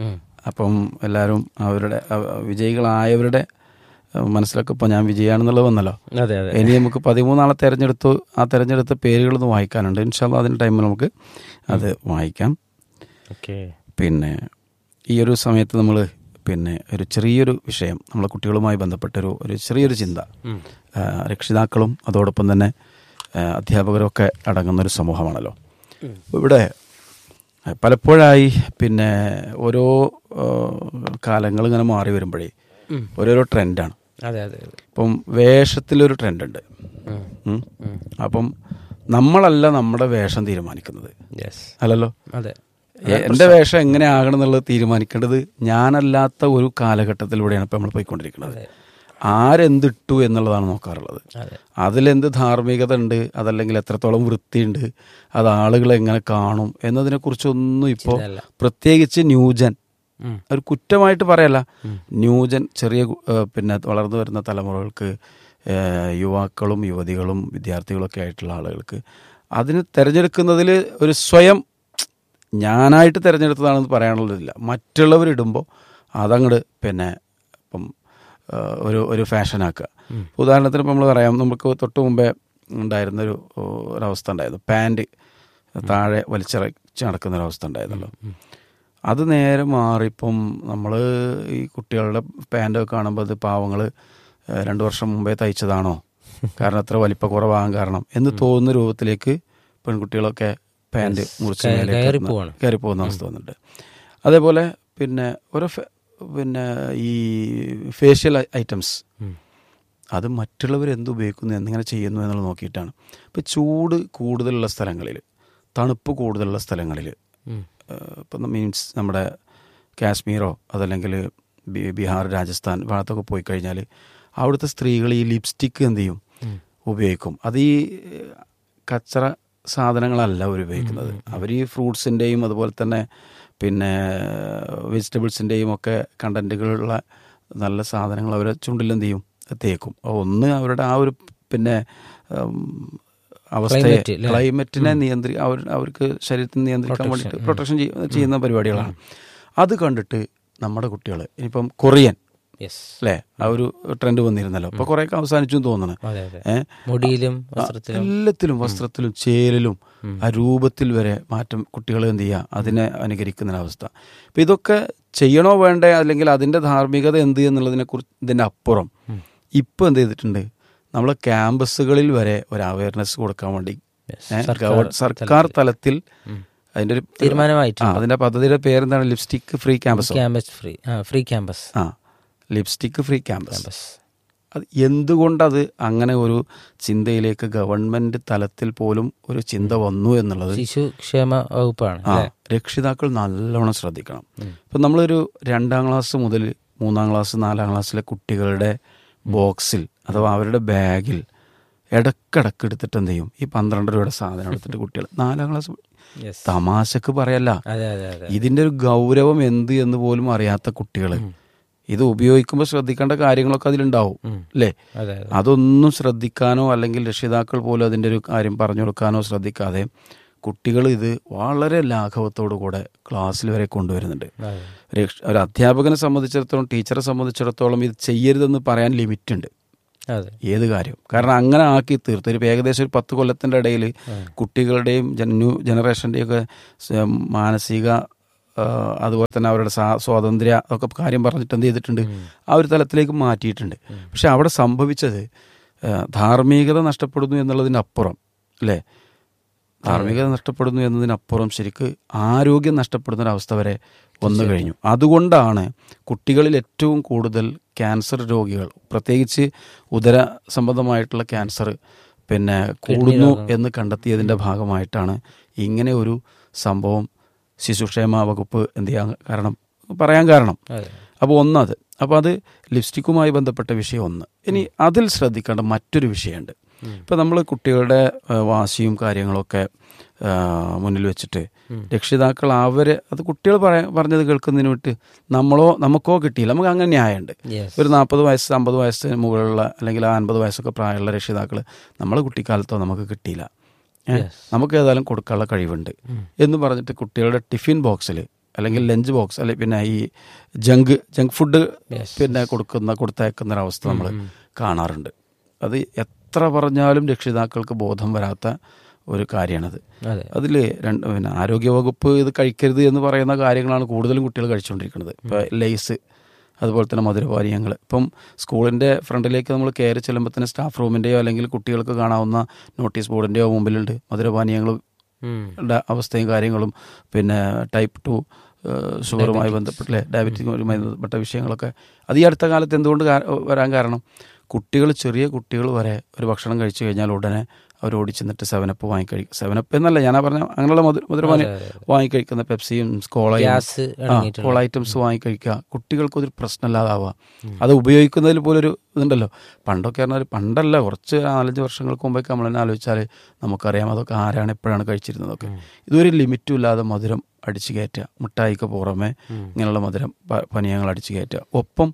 അപ്പം എല്ലാവരും അവരുടെ അവ- വിജയികളായവരുടെ ഏഹ്, മനസ്സിലൊക്കെ ഇപ്പോൾ ഞാൻ വിജയാണെന്നുള്ളത് വന്നല്ലോ അതെ അതെ ഇനി നമുക്ക് പതിമൂന്നാളെ തെരഞ്ഞെടുത്തു ആ തെരഞ്ഞെടുത്ത പേരുകളൊന്ന് വായിക്കാനുണ്ട് ഇൻഷാല്ല അതിൻ്റെ ടൈമിൽ നമുക്ക് അത് വായിക്കാം ഓക്കെ പിന്നെ ഈ ഒരു സമയത്ത് നമ്മൾ പിന്നെ ഒരു ചെറിയൊരു വിഷയം നമ്മളെ കുട്ടികളുമായി ബന്ധപ്പെട്ടൊരു ഒരു ചെറിയൊരു ചിന്ത ആ, രക്ഷിതാക്കളും അതോടൊപ്പം തന്നെ ആ, അധ്യാപകരും ഒക്കെ അടങ്ങുന്ന ഒരു സമൂഹമാണല്ലോ ഇവിടെ ആ, പലപ്പോഴായി പിന്നെ ഓരോ കാലങ്ങൾ ഇങ്ങനെ മാറി വരുമ്പോഴേ ഓരോരോ ട്രെൻഡാണ് അതെ അതെ അതെ ഇപ്പം വേഷത്തിലൊരു ട്രെൻഡുണ്ട് ഉം. ഉം. അപ്പം നമ്മളല്ല നമ്മുടെ വേഷം തീരുമാനിക്കുന്നത് യെസ് അല്ലല്ലോ അതെ എ- എന്റെ വേഷം എങ്ങനെ ആകണം എന്നുള്ളത് തീരുമാനിക്കേണ്ടത് ഞാനല്ലാത്ത ഒരു കാലഘട്ടത്തിലൂടെയാണ് ഇപ്പൊ നമ്മൾ പോയിക്കൊണ്ടിരിക്കുന്നത് ആരെന്തിട്ടു എന്നുള്ളതാണ് നോക്കാറുള്ളത് അതെ അതിലെന്ത് ധാർമ്മികത ഉണ്ട് അതല്ലെങ്കിൽ എത്രത്തോളം വൃത്തിയുണ്ട് അത് ആളുകൾ എങ്ങനെ കാണും എന്നതിനെ കുറിച്ചൊന്നും ഇപ്പോൾ ചിന്തയല്ല. പ്രത്യേകിച്ച് ന്യൂജൻ ഉം. ഒരു കുറ്റമായിട്ട് പറയല്ല ന്യൂജൻ ചെറിയ കു- ഏഹ് പിന്നെ വളർന്നു വരുന്ന തലമുറകൾക്ക് ഏഹ് യുവാക്കളും യുവതികളും വിദ്യാർത്ഥികളൊക്കെ ആയിട്ടുള്ള ആളുകൾക്ക് അതിന് തിരഞ്ഞെടുക്കുന്നതിൽ ഒരു സ്വയം ഞാനായിട്ട് തിരഞ്ഞെടുത്തതാണെന്ന് പറയാനുള്ളതില്ല മറ്റുള്ളവരിടുമ്പോൾ അതങ്ങോട്ട് പിന്നെ ഇപ്പം ഏഹ് ഒരു ഒരു ഫാഷനാക്കുക ഉദാഹരണത്തിന് ഇപ്പം നമ്മൾ പറയാം നമുക്ക് തൊട്ട് മുമ്പേ ഉണ്ടായിരുന്നൊരു ഓ, ഒരവസ്ഥ ഉണ്ടായിരുന്നു പാൻറ് താഴെ വലിച്ചിറച്ച് നടക്കുന്ന ഒരവസ്ഥ ഉണ്ടായിരുന്നല്ലോ അത് നേരെ മാറിപ്പം നമ്മൾ ഈ കുട്ടികളുടെ പാൻറ്റൊക്കെ കാണുമ്പോൾ അത് പാവങ്ങൾ രണ്ട് വർഷം മുമ്പേ തയ്ച്ചതാണോ കാരണം അത്ര വലിപ്പ കുറവാകാൻ കാരണം എന്ന് തോന്നുന്ന രൂപത്തിലേക്ക് പെൺകുട്ടികളൊക്കെ പാൻറ് മുറിച്ച് കയ- മേലേക്ക് കയറി ഇടുന്ന- പോവാണ്. കയറി പോകുന്ന അവസ്ഥ വന്നിട്ടുണ്ട് അതേപോലെ പിന്നെ ഓരോ ഫെ- പിന്നെ ഈ ഫേഷ്യൽ ഐറ്റംസ് ഉം. അത് മറ്റുള്ളവർ എന്ത് ഉപയോഗിക്കുന്നു എന്തിങ്ങനെ ചെയ്യുന്നു എന്നുള്ളത് നോക്കിയിട്ടാണ് ഇപ്പം ചൂട് കൂടുതലുള്ള സ്ഥലങ്ങളിൽ തണുപ്പ് കൂടുതലുള്ള സ്ഥലങ്ങളിൽ ഉം. ഇപ്പം മീൻസ് നമ്മുടെ കാശ്മീരോ അതല്ലെങ്കിൽ ബി- ബീഹാർ രാജസ്ഥാൻ ഭാഗത്തൊക്കെ പോയി കഴിഞ്ഞാൽ അവിടുത്തെ സ്ത്രീകൾ ഈ ലിപ്സ്റ്റിക്ക് എന്ത് ചെയ്യും ഉപയോഗിക്കും അത് ഈ ഏഹ്, കച്ചറ സാധനങ്ങളല്ല അവർ ഉപയോഗിക്കുന്നത് അവർ ഈ ഫ്രൂട്ട്സിൻ്റെയും അതുപോലെ തന്നെ പിന്നെ വെജിറ്റബിൾസിൻ്റെയും ഒക്കെ കണ്ടൻറ്റുകളുള്ള നല്ല സാധനങ്ങൾ അവർ ചുണ്ടിലെന്ത് ചെയ്യും തേക്കും ഒന്ന് അവരുടെ ആ ഒരു പിന്നെ ഉം, അവസ്ഥയെ Climate, ല്ലേ? ക്ലൈമറ്റിനെ നിയന്ത്രി അവർ അവർക്ക് ശരീരത്തിന് നിയന്ത്രിക്കാൻ വേണ്ടിയിട്ട് പ്രൊട്ടക്ഷൻ ചെയ്യുന്ന പരിപാടികളാണ് അത് കണ്ടിട്ട് നമ്മുടെ കുട്ടികൾ ഇനിയിപ്പം കൊറിയൻ യെസ് അല്ലേ ആ ഒരു ട്രെൻഡ് വന്നിരുന്നല്ലോ ഇപ്പൊ കുറേയൊക്കെ അവസാനിച്ചു എന്ന് തോന്നുന്നു അതെ അതെ ഏഹ് മുടിയിലും വസ്ത്രത്തിലും എല്ലാത്തിലും വസ്ത്രത്തിലും ചേലിലും ആ രൂപത്തിൽ വരെ മാറ്റം കുട്ടികൾ എന്ത് ചെയ്യുക അതിനെ അനുകരിക്കുന്ന അവസ്ഥ അപ്പൊ ഇതൊക്കെ ചെയ്യണോ വേണ്ടേ അല്ലെങ്കിൽ അതിന്റെ ധാർമ്മികത എന്ത് എന്നുള്ളതിനെ കുറിച്ച് ഇതിന്റെ അപ്പുറം ഇപ്പൊ എന്ത് ചെയ്തിട്ടുണ്ട് നമ്മളെ ക്യാമ്പസുകളിൽ വരെ ഒരു അവയർനെസ് കൊടുക്കാൻ വേണ്ടി Yes. ഏ, സർക്കാർ ഗവ- സർക്കാർ തലത്തിൽ അതിന്റെ ഒരു തീരുമാനമായിട്ടുണ്ട്. ആ, അതിന്റെ പദ്ധതിയുടെ പേരെന്താണ് lipstick free campus campus free ആ ഫ്രീ ക്യാമ്പസ് ആ ലിപ്സ്റ്റിക് ഫ്രീ ക്യാമ്പസ് ക്യാമ്പസ് അത് എന്തുകൊണ്ടത് അങ്ങനെ ഒരു ചിന്തയിലേക്ക് ഗവൺമെന്റ് തലത്തിൽ പോലും ഒരു ചിന്ത വന്നു എന്നുള്ളത് ശിശു ക്ഷേമ വകുപ്പാണ് ആ അല്ലേ? രക്ഷിതാക്കൾ നല്ലോണം ശ്രദ്ധിക്കണം ഇപ്പം നമ്മളൊരു രണ്ടാം ക്ലാസ് മുതൽ മൂന്നാം ക്ലാസ് നാലാം ക്ലാസ്സിലെ കുട്ടികളുടെ ബോക്സിൽ അഥവാ അവരുടെ ബാഗിൽ ഇടക്കിടക്ക് എടുത്തിട്ട് എന്ത് ചെയ്യും ഈ പന്ത്രണ്ട് രൂപയുടെ സാധനം എടുത്തിട്ട് കുട്ടികൾ നാലാം ക്ലാസ് Yes. തമാശക്ക് പറയല്ല അതെ അതെ അതെ ഇതിന്റെ ഒരു ഗൗരവം എന്ത് എന്ന് പോലും അറിയാത്ത കുട്ടികൾ ഇത് ഉപയോഗിക്കുമ്പോൾ ശ്രദ്ധിക്കേണ്ട കാര്യങ്ങളൊക്കെ അതിലുണ്ടാവും അല്ലേ അതെ അതെ അതൊന്നും ശ്രദ്ധിക്കാനോ അല്ലെങ്കിൽ രക്ഷിതാക്കൾ പോലും അതിൻ്റെ ഒരു കാര്യം പറഞ്ഞു കൊടുക്കാനോ ശ്രദ്ധിക്കാതെ കുട്ടികൾ ഇത് വളരെ ലാഘവത്തോടു കൂടെ ക്ലാസ്സിൽ വരെ കൊണ്ടുവരുന്നുണ്ട് അതെ. രക്ഷ- ഒരു അധ്യാപകനെ സംബന്ധിച്ചിടത്തോളം ടീച്ചറെ സംബന്ധിച്ചിടത്തോളം ഇത് ചെയ്യരുതെന്ന് പറയാൻ ലിമിറ്റ് ഉണ്ട് അതെ ഏത് കാര്യം കാരണം അങ്ങനെ ആക്കി തീർത്തു ഒരു ഏകദേശം ഒരു പത്ത് കൊല്ലത്തിൻ്റെ ഇടയിൽ കുട്ടികളുടെയും ജന- ന്യൂ ജനറേഷൻ്റെയും ഒക്കെ സ- മാനസിക ആ, അതുപോലെ തന്നെ അവരുടെ സ്വാ- സ്വാതന്ത്ര്യ ഒക്കെ കാര്യം പറഞ്ഞിട്ട് എന്ത് ചെയ്തിട്ടുണ്ട് ആ ഒരു തലത്തിലേക്ക് മാറ്റിയിട്ടുണ്ട് പക്ഷെ അവിടെ സംഭവിച്ചത് ആ, ധാർമ്മികത നഷ്ടപ്പെടുന്നു എന്നുള്ളതിനപ്പുറം അല്ലേ ധാർമ്മികത നഷ്ടപ്പെടുന്നു എന്നതിനപ്പുറം ശരിക്ക് ആരോഗ്യം നഷ്ടപ്പെടുന്ന ഒരു അവസ്ഥ വരെ വന്നു കഴിഞ്ഞു അതുകൊണ്ടാണ് കുട്ടികളിൽ ഏറ്റവും കൂടുതൽ ക്യാൻസർ രോഗികൾ പ്രത്യേകിച്ച് ഉദര സംബന്ധമായിട്ടുള്ള ക്യാൻസർ പിന്നെ കൂടുന്നു എന്ന് കണ്ടെത്തിയതിൻ്റെ ഭാഗമായിട്ടാണ് ഇങ്ങനെ ഒരു സംഭവം ശിശുക്ഷേമ വകുപ്പ് എന്ത് ചെയ്യാൻ കാരണം പറയാൻ കാരണം അതെ അപ്പോൾ ഒന്നത് അപ്പോൾ അത് ലിപ്സ്റ്റിക്കുമായി ബന്ധപ്പെട്ട വിഷയം ഒന്ന് ഇനി അതിൽ ശ്രദ്ധിക്കേണ്ട മറ്റൊരു വിഷയമുണ്ട് ഇപ്പോൾ നമ്മൾ കുട്ടികളുടെ ആ, വാശിയും കാര്യങ്ങളൊക്കെ ആ, മുന്നിൽ വെച്ചിട്ട് രക്ഷിതാക്കൾ അവരെ അത് കുട്ടികൾ പറയാ പറഞ്ഞത് കേൾക്കുന്നതിന് വിട്ട് നമ്മളോ നമുക്കോ കിട്ടിയില്ല നമുക്ക് അങ്ങനെ ന്യായമുണ്ട് യെസ് ഒരു നാൽപ്പത് വയസ്സ് അമ്പത് വയസ്സിന് മുകളിലുള്ള അല്ലെങ്കിൽ അൻപത് വയസ്സൊക്കെ പ്രായമുള്ള രക്ഷിതാക്കൾ നമ്മളെ കുട്ടിക്കാലത്തോ നമുക്ക് കിട്ടിയില്ല ഏ? നമുക്ക് ഏതായാലും കൊടുക്കാനുള്ള കഴിവുണ്ട് എന്ന് പറഞ്ഞിട്ട് കുട്ടികളുടെ ടിഫിൻ ബോക്സിൽ അല്ലെങ്കിൽ ലഞ്ച് ബോക്സ് അല്ലെങ്കിൽ പിന്നെ ഈ ജങ്ക് ജങ്ക് ഫുഡ് പിന്നെ കൊടുക്കുന്ന കൊടുത്തയക്കുന്ന ഒരവസ്ഥ നമ്മൾ കാണാറുണ്ട് അത് എത്ര പറഞ്ഞാലും രക്ഷിതാക്കൾക്ക് ബോധം വരാത്ത ഒരു കാര്യമാണത് അതെ അതിൽ രണ്ട് പിന്നെ ആരോഗ്യവകുപ്പ് ഇത് കഴിക്കരുത് എന്ന് പറയുന്ന കാര്യങ്ങളാണ് കൂടുതലും കുട്ടികൾ കഴിച്ചുകൊണ്ടിരിക്കുന്നത് ഇപ്പോൾ ലേസ് അതുപോലെ തന്നെ മധുരപാനീയങ്ങൾ ഇപ്പം സ്കൂളിൻ്റെ ഫ്രണ്ടിലേക്ക് നമ്മൾ കയറി ചെല്ലുമ്പോൾ തന്നെ സ്റ്റാഫ് റൂമിൻ്റെയോ അല്ലെങ്കിൽ കുട്ടികൾക്ക് കാണാവുന്ന നോട്ടീസ് ബോർഡിൻ്റെയോ മുമ്പിലുണ്ട് മധുരപാനീയങ്ങൾ ഉം. ടെ അവസ്ഥയും കാര്യങ്ങളും പിന്നെ ടൈപ്പ് ടു ഷുഗറുമായി ബന്ധപ്പെട്ടില്ലേ ഡയബറ്റിക്കുമായി ബന്ധപ്പെട്ട വിഷയങ്ങളൊക്കെ അത് ഈ അടുത്ത കാലത്ത് എന്തുകൊണ്ട് കാ- വരാൻ കാരണം കുട്ടികൾ ചെറിയ കുട്ടികൾ വരെ ഒരു ഭക്ഷണം കഴിച്ചു കഴിഞ്ഞാൽ ഉടനെ അവർ ഓടിച്ചെന്നിട്ട് സെവനപ്പ് വാങ്ങിക്കഴിക്കും സെവനപ്പ് എന്നല്ല ഞാനാ പറഞ്ഞ അങ്ങനെയുള്ള മധുര മധുരപാനീയം വാങ്ങിക്കഴിക്കുന്ന പെപ്സിയും കോളയും ഗ്യാസ് ആ, കോള ഐറ്റംസ് വാങ്ങിക്കഴിക്കുക കുട്ടികൾക്കൊരു പ്രശ്നമില്ലാതാവുക അത് ഉപയോഗിക്കുന്നതിൽ പോലൊരു ഇതുണ്ടല്ലോ പണ്ടൊക്കെ പറഞ്ഞാൽ പണ്ടല്ല കുറച്ച് നാലഞ്ച് വർഷങ്ങൾക്ക് മുമ്പൊക്കെ നമ്മൾ തന്നെ ആലോചിച്ചാൽ നമുക്കറിയാം അതൊക്കെ ആരാണ് എപ്പോഴാണ് കഴിച്ചിരുന്നതൊക്കെ ഇതൊരു ലിമിറ്റും ഇല്ലാതെ മധുരം അടിച്ചു കയറ്റുക മിഠായിക്ക് പുറമെ ഇങ്ങനെയുള്ള മധുരം പ- പാനീയങ്ങൾ അടിച്ചു കയറ്റുക ഒപ്പം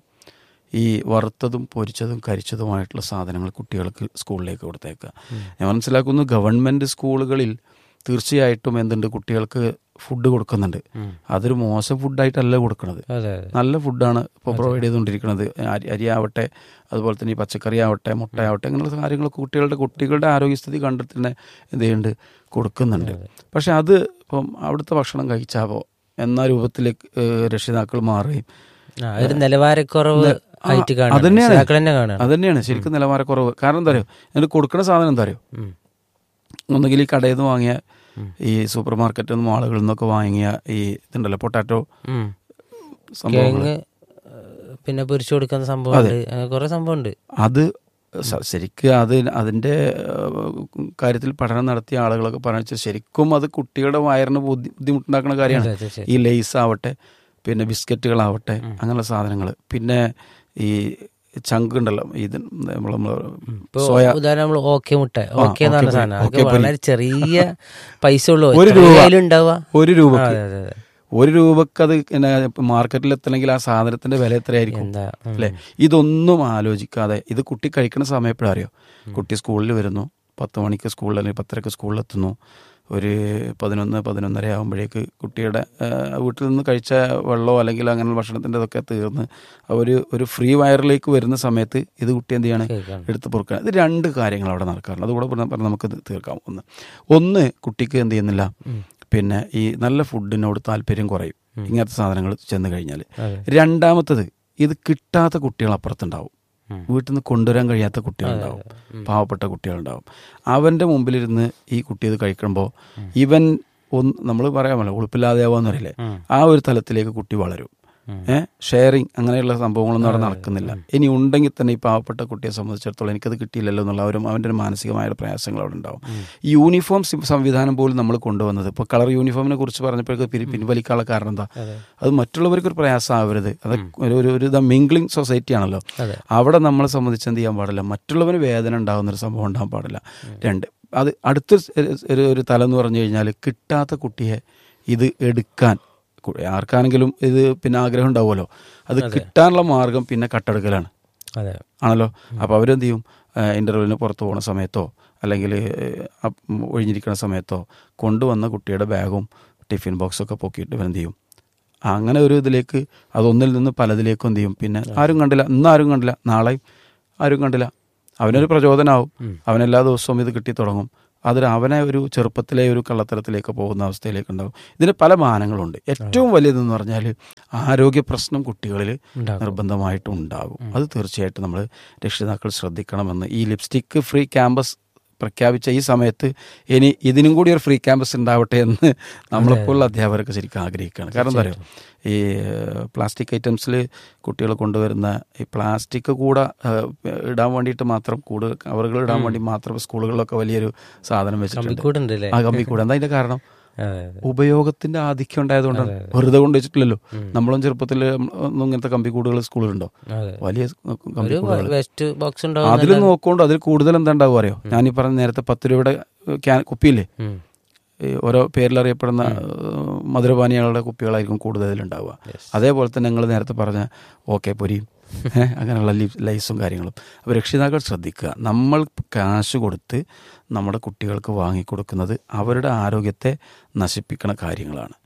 ഈ വറുത്തതും പൊരിച്ചതും കരിച്ചതുമായിട്ടുള്ള സാധനങ്ങൾ കുട്ടികൾക്ക് സ്കൂളിലേക്ക് കൊടുത്തേക്കുക ഞാൻ മനസ്സിലാക്കുന്നു ഗവൺമെൻറ് സ്കൂളുകളിൽ തീർച്ചയായിട്ടും എന്തുണ്ട് കുട്ടികൾക്ക് ഫുഡ് കൊടുക്കുന്നുണ്ട് അതൊരു മോശം ഫുഡായിട്ടല്ല കൊടുക്കുന്നത് അതെ അതെ നല്ല ഫുഡാണ് ഇപ്പോൾ പ്രൊവൈഡ് ചെയ്തുകൊണ്ടിരിക്കുന്നത് അരി അരിയാവട്ടെ അതുപോലെ തന്നെ ഈ പച്ചക്കറി ആവട്ടെ മുട്ടയാവട്ടെ അങ്ങനെയുള്ള കാര്യങ്ങളൊക്കെ കുട്ടികളുടെ കുട്ടികളുടെ ആരോഗ്യസ്ഥിതി കണ്ടിട്ട് തന്നെ എന്ത് ചെയ്യുന്നുണ്ട് കൊടുക്കുന്നുണ്ട് പക്ഷെ അത് ഇപ്പം അവിടുത്തെ ഭക്ഷണം കഴിച്ചാവോ എന്ന രൂപത്തിലേക്ക് ഏഹ്, രക്ഷിതാക്കൾ മാറുകയും ആ, ഒരു നിലവാരക്കുറവ് ആ, ആയിട്ട് കാണാം അതന്നെയാണ്. രക്ഷിതാക്കൾ തന്നെ കാണാം അത് തന്നെയാണ് ശരിക്കും നിലവാരക്കുറവ് കാരണം എന്താ പറയുക എന്നിട്ട് കൊടുക്കുന്ന സാധനം എന്താ പറയുക ഉം. ഒന്നുകിൽ ഈ കടയിൽ നിന്ന് വാങ്ങിയ ഈ സൂപ്പർ മാർക്കറ്റിൽ നിന്നും ആളുകളിൽ നിന്നൊക്കെ വാങ്ങിയ ഈ ഇതുണ്ടല്ലോ പൊട്ടാറ്റോ ഉം. സംഭവങ്ങൾ കിഴങ്ങ് ഏഹ്, പിന്നെ പൊരിച്ചു കൊടുക്കുന്ന സംഭവമുണ്ട് അങ്ങനെ കുറെ സംഭവമുണ്ട് അത് സ- ശരിക്ക് അത് അതിൻ്റെ ഏഹ്, കാര്യത്തിൽ പഠനം നടത്തിയ ആളുകളൊക്കെ പറഞ്ഞു ശരിക്കും അത് കുട്ടികളുടെ വയറിന് ബുദ്ധി ബുദ്ധിമുട്ടുണ്ടാക്കുന്ന കാര്യമാണ് അതെ, ശരി. ഈ ലേസ് ആവട്ടെ പിന്നെ ബിസ്ക്കറ്റുകളാവട്ടെ അങ്ങനെയുള്ള സാധനങ്ങൾ പിന്നെ ഈ ചങ്ക് ഉണ്ടല്ലോ ഇത് നമ്മൾ ഇപ്പൊ സോയ ഉദാഹരണം നമ്മൾ ഓക്കെ മുട്ട ഓക്കെ എന്ന് ഓക്കെ പറഞ്ഞ പൊരി, സാധനം ഓക്കെ അതൊക്കെ പൊരി. വളരെ ചെറിയ പൈസ ഉള്ളൂ ഒരു എത്ര രൂപ. കയ്യിലുണ്ടാവുക ഒരു രൂപക്ക് അതെ അതെ അതെ ഒരു രൂപക്ക് അത് പിന്നെ മാർക്കറ്റിൽ എത്തണമെങ്കിൽ ആ സാധനത്തിന്റെ വില എത്രയായിരിക്കും എന്താ ഉം. അല്ലെ ഇതൊന്നും ആലോചിക്കാതെ ഇത് കുട്ടി കഴിക്കുന്ന സമയം എപ്പോഴും അറിയോ കുട്ടി സ്കൂളിൽ വരുന്നു പത്ത് മണിക്ക് സ്കൂളിൽ അല്ലെങ്കിൽ പത്തരക്ക് സ്കൂളിൽ എത്തുന്നു ഒരു പതിനൊന്ന് പതിനൊന്നര ആകുമ്പോഴേക്ക് കുട്ടിയുടെ ആ, വീട്ടിൽ നിന്ന് കഴിച്ച വെള്ളമോ അല്ലെങ്കിൽ അങ്ങനെ ഭക്ഷണത്തിൻ്റെ ഇതൊക്കെ തീർന്ന് ഒരു ഒരു ഫ്രീ വയറിലേക്ക് വരുന്ന സമയത്ത് ഇത് കുട്ടി എന്ത് ചെയ്യണം കേൾക്കാം. എടുത്ത് പൊറുക്കണം ഇത് രണ്ട് കാര്യങ്ങൾ അവിടെ നടക്കാറുണ്ട് അതുകൂടെ പറഞ്ഞ- പറഞ്ഞ് നമുക്ക് ഇത് തീർക്കാം ഒന്ന് ഒന്ന് കുട്ടിക്ക് എന്ത് ചെയ്യുന്നില്ല പിന്നെ ഈ നല്ല ഫുഡിനോട് താല്പര്യം കുറയും ഇങ്ങനത്തെ സാധനങ്ങൾ ചെന്ന് കഴിഞ്ഞാൽ അതെ. രണ്ടാമത്തത് ഇത് കിട്ടാത്ത കുട്ടികൾ അപ്പുറത്തുണ്ടാവും ഉം. വീട്ടിൽ നിന്ന് കൊണ്ടുവരാൻ കഴിയാത്ത കുട്ടികളുണ്ടാവും പാവപ്പെട്ട കുട്ടികളുണ്ടാവും അവൻ്റെ മുമ്പിലിരുന്ന് ഈ കുട്ടി ഇത് കഴിക്കുമ്പോൾ ഇവൻ ഒന്ന് നമ്മൾ പറയാമല്ലോ ഉളുപ്പില്ലാതെയാവാന്ന് പറയില്ലേ ഉം. ആ ഒരു തലത്തിലേക്ക് കുട്ടി വളരും ഉം. ഏഹ് ഷെയറിങ് അങ്ങനെയുള്ള സംഭവങ്ങളൊന്നും അവിടെ നടക്കുന്നില്ല ഇനി ഉണ്ടെങ്കിൽ തന്നെ ഈ പാവപ്പെട്ട കുട്ടിയെ സംബന്ധിച്ചിടത്തോളം എനിക്കത് കിട്ടിയില്ലല്ലോ എന്നുള്ള ഒരു അവൻ്റെ ഒരു മാനസികമായ ഒരു പ്രയാസങ്ങൾ അവിടെ ഉണ്ടാവും ഈ യൂണിഫോം സം- സംവിധാനം പോലും നമ്മൾ കൊണ്ടുവന്നത് ഇപ്പോൾ കളർ യൂണിഫോമിനെ കുറിച്ച് പറഞ്ഞപ്പോഴേക്ക് പിരി പിൻവലിക്കാനുള്ള കാരണം എന്താ അത് മറ്റുള്ളവർക്ക് ഒരു പ്രയാസമാവരുത് അത് ഒരു ഒരു ഒരു മിംഗ്ലിംഗ് സൊസൈറ്റി ആണല്ലോ അതെ. അവിടെ നമ്മളെ സംബന്ധിച്ച് എന്ത് ചെയ്യാൻ പാടില്ല മറ്റുള്ളവന് വേദന ഉണ്ടാകുന്ന ഒരു സംഭവം ഉണ്ടാകാൻ പാടില്ല രണ്ട് അത് അടുത്തൊരു സ് ഒരു ഒരു തലം എന്ന് പറഞ്ഞു കഴിഞ്ഞാൽ കിട്ടാത്ത കുട്ടിയെ ഇത് എടുക്കാൻ കു- ആർക്കാണെങ്കിലും ഇത് പിന്നെ ആഗ്രഹം ഉണ്ടാവുമല്ലോ അത് കിട്ടാനുള്ള മാർഗം പിന്നെ കട്ടെടുക്കലാണ് അതെ ആണല്ലോ അപ്പോൾ അവരെന്ത് ചെയ്യും ഇൻ്റർവെല്ലിന് പുറത്ത് പോകുന്ന സമയത്തോ അല്ലെങ്കിൽ ഒഴിഞ്ഞിരിക്കുന്ന സമയത്തോ കൊണ്ടുവന്ന കുട്ടിയുടെ ബാഗും ടിഫിൻ ബോക്സൊക്കെ പൊക്കിയിട്ട് ഇവരെന്ത് ചെയ്യും അങ്ങനെ ഒരു ഇതിലേക്ക് അതൊന്നിൽ നിന്ന് പലതിലേക്കും എന്ത് ചെയ്യും പിന്നെ ആരും കണ്ടില്ല ഇന്ന് ആരും കണ്ടില്ല നാളെ ആരും കണ്ടില്ല അവനൊരു പ്രചോദനമാവും അവൻ എല്ലാ ദിവസവും ഇത് കിട്ടി തുടങ്ങും അതൊരു അവനെ ഒരു ചെറുപ്പത്തിലെ ഒരു കള്ളത്തരത്തിലേക്ക് പോകുന്ന അവസ്ഥയിലേക്ക് ഉണ്ടാവും ഇതിന് പല മാനങ്ങളുണ്ട് ഏറ്റവും വലിയതെന്ന് പറഞ്ഞാൽ ആരോഗ്യ പ്രശ്നം കുട്ടികളിൽ ഉണ്ടാകും. നിർബന്ധമായിട്ടും ഉണ്ടാകും അത് തീർച്ചയായിട്ടും നമ്മൾ രക്ഷിതാക്കൾ ശ്രദ്ധിക്കണമെന്ന് ഈ ലിപ്സ്റ്റിക്ക് ഫ്രീ ക്യാമ്പസ് പ്രഖ്യാപിച്ച ഈ സമയത്ത് ഇനി ഇതിനും കൂടി ഒരു ഫ്രീ ക്യാമ്പസ് ഉണ്ടാവട്ടെ എന്ന് നമ്മളെപ്പോലുള്ള അധ്യാപകരൊക്കെ ശരിക്കും ആഗ്രഹിക്കുകയാണ് കാരണം എന്താ പറയുക ഈ പ്ലാസ്റ്റിക് ഐറ്റംസിൽ കുട്ടികൾ കൊണ്ടുവരുന്ന ഈ പ്ലാസ്റ്റിക് കൂടെ ഏഹ്, ഇടാൻ വേണ്ടിയിട്ട് മാത്രം കൂടുതൽ കവറുകൾ ഇടാൻ വേണ്ടി മാത്രം സ്കൂളുകളിലൊക്കെ വലിയൊരു സാധനം വെച്ചിട്ടുണ്ട് കമ്പിക്കൂടുണ്ട് അല്ലേ ആ കമ്പിക്കൂട് എന്താ അതിന്റെ കാരണം അതെ അതെ ഉപയോഗത്തിന്റെ ആധിക്യം ഉണ്ടായതുകൊണ്ടാണ് വെറുതെ കൊണ്ടുവച്ചിട്ടില്ലല്ലോ നമ്മളും ചെറുപ്പത്തിൽ ഒന്നും ഇങ്ങനത്തെ കമ്പിക്കൂടുകൾ സ്കൂളിലുണ്ടോ അതെ വലിയ ഒരു കമ്പിക്കൂടുകൾ വെസ്റ്റ് ബോക്സ് ഉണ്ടാവും അതിൽ നോക്കൊണ്ട് അതിൽ കൂടുതൽ എന്താ ഉണ്ടാവും അറിയോ ഞാൻ ഈ പറഞ്ഞ നേരത്തെ പത്ത് രൂപയുടെ ക്യാൻ കുപ്പിയില്ലേ ഉം. ഈ ഓരോ പേരിലറിയപ്പെടുന്ന ഏഹ്, മധുരപാനീയങ്ങളുടെ കുപ്പികളായിരിക്കും കൂടുതൽ ഇതിലുണ്ടാവുക അതേപോലെ തന്നെ നിങ്ങൾ നേരത്തെ പറഞ്ഞ ഓക്കെ പൊരിയും ഏഹ്, അങ്ങനെയുള്ള ലി- ലൈസും കാര്യങ്ങളും അപ്പോൾ രക്ഷിതാക്കൾ ശ്രദ്ധിക്കുക നമ്മൾ കാശ് കൊടുത്ത് നമ്മുടെ കുട്ടികൾക്ക് വാങ്ങിക്കൊടുക്കുന്നത് അവരുടെ ആരോഗ്യത്തെ നശിപ്പിക്കുന്ന കാര്യങ്ങളാണ്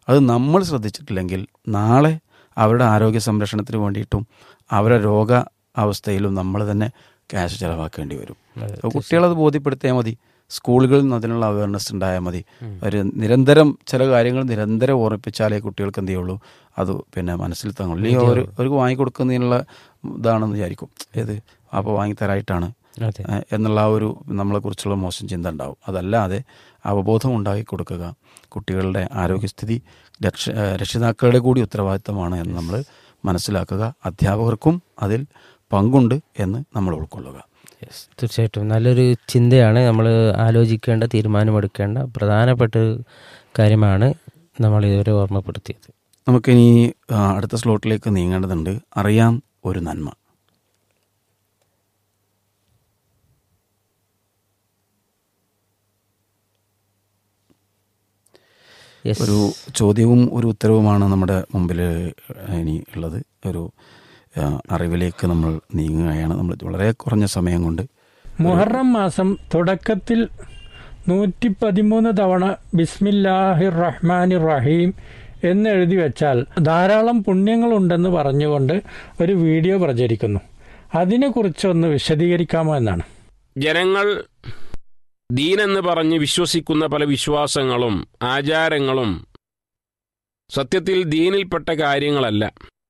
അത് നമ്മൾ ശ്രദ്ധിച്ചിട്ടില്ലെങ്കിൽ നാളെ അവരുടെ ആരോഗ്യ സംരക്ഷണത്തിന് വേണ്ടിയിട്ടും അവരുടെ രോഗ അവസ്ഥയിലും നമ്മൾ തന്നെ ക്യാഷ് ചിലവാക്കേണ്ടി വരും അപ്പോൾ കുട്ടികളത് ബോധ്യപ്പെടുത്തിയാൽ മതി സ്കൂളുകളിൽ നിന്ന് അതിനുള്ള അവയർനെസ് ഉണ്ടായാൽ മതി ഒരു നിരന്തരം ചില കാര്യങ്ങൾ നിരന്തരം ഓർമ്മിപ്പിച്ചാലേ കുട്ടികൾക്ക് എന്ത് ചെയ്യുള്ളൂ അത് പിന്നെ മനസ്സിൽ തങ്ങുള്ളൂ അല്ലെങ്കിൽ ഒരു ഒരു വാങ്ങിക്കൊടുക്കുന്നതിനുള്ള ഇതാണെന്ന് വിചാരിക്കും ഏത് അപ്പോൾ വാങ്ങിത്തരായിട്ടാണ് അതെ ഏഹ് എന്നുള്ള ആ ഒരു നമ്മളെക്കുറിച്ചുള്ള മോശം ചിന്ത ഉണ്ടാവും അതല്ലാതെ അവബോധം ഉണ്ടാക്കി കൊടുക്കുക കുട്ടികളുടെ ആരോഗ്യസ്ഥിതി രക്ഷ ഏഹ് രക്ഷിതാക്കളുടെ കൂടി ഉത്തരവാദിത്തമാണ് എന്ന് നമ്മൾ മനസ്സിലാക്കുക അധ്യാപകർക്കും അതിൽ പങ്കുണ്ട് എന്ന് നമ്മൾ ഉൾക്കൊള്ളുക യെസ് തീർച്ചയായിട്ടും നല്ലൊരു ചിന്തയാണ് നമ്മൾ ആലോചിക്കേണ്ട തീരുമാനമെടുക്കേണ്ട പ്രധാനപ്പെട്ട ഒരു കാര്യമാണ് നമ്മൾ ഇതുവരെ ഓർമ്മപ്പെടുത്തിയത് നമുക്കിനി ആ, അടുത്ത സ്ലോട്ടിലേക്ക് നീങ്ങേണ്ടതുണ്ട് അറിയാം ഒരു നന്മ യെസ് ഒരു ചോദ്യവും ഒരു ഉത്തരവുമാണ് നമ്മുടെ മുമ്പിൽ ഇനി ഉള്ളത് ഒരു ആ, അറിവിലേക്ക് നമ്മൾ നീങ്ങുകയാണ് നമ്മൾ വളരെ കുറഞ്ഞ സമയം കൊണ്ട് മുഹറം മാസം തുടക്കത്തിൽ നൂറ്റി പതിമൂന്ന് തവണ ബിസ്മില്ലാഹിർ റഹ്മാനിർ റഹീം എന്ന് എഴുതി വെച്ചാൽ ധാരാളം പുണ്യങ്ങളുണ്ടെന്ന് പറഞ്ഞുകൊണ്ട് ഒരു വീഡിയോ പ്രചരിക്കുന്നു അതിനെക്കുറിച്ചൊന്ന് വിശദീകരിക്കാമോ എന്നാണ് ജനങ്ങൾ ദീനെന്ന് പറഞ്ഞ് വിശ്വസിക്കുന്ന പല വിശ്വാസങ്ങളും ആചാരങ്ങളും സത്യത്തിൽ ദീനിൽപ്പെട്ട കാര്യങ്ങളല്ല